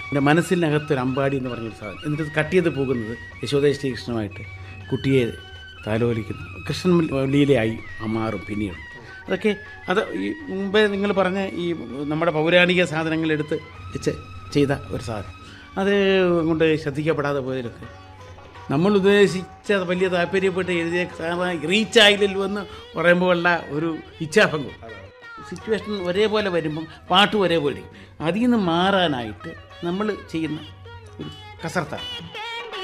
എൻ്റെ മനസ്സിനകത്തൊരു അമ്പാടി എന്ന് പറഞ്ഞൊരു സാധനം എന്നിട്ട് കട്ട് ചെയ്ത് പോകുന്നത് യശോദ ശ്രീകൃഷ്ണനുമായിട്ട് കുട്ടിയെ താലോലിക്കുന്നു കൃഷ്ണൻ ലീലയായി മാറും പിന്നീട് അതൊക്കെ അത് ഈ മുമ്പേ നിങ്ങൾ പറഞ്ഞ ഈ നമ്മുടെ പൗരാണിക സാധനങ്ങളെടുത്ത് വെച്ച് ചെയ്ത ഒരു സാധനം അത് കൊണ്ട് ശ്രദ്ധിക്കപ്പെടാതെ പോയതിലൊക്കെ നമ്മൾ ഉദ്ദേശിച്ച വലിയ താല്പര്യപ്പെട്ട് എഴുതിയ സാധനം റീച്ച് ആയില്ലല്ലോ എന്ന് പറയുമ്പോൾ ഉള്ള ഒരു ഇച്ഛാഭംഗം സിറ്റുവേഷൻ ഒരേപോലെ വരുമ്പം പാട്ട് ഒരേപോലെ അതിൽ നിന്ന് മാറാനായിട്ട് നമ്മൾ ചെയ്യുന്ന ഒരു കസർത്താണ്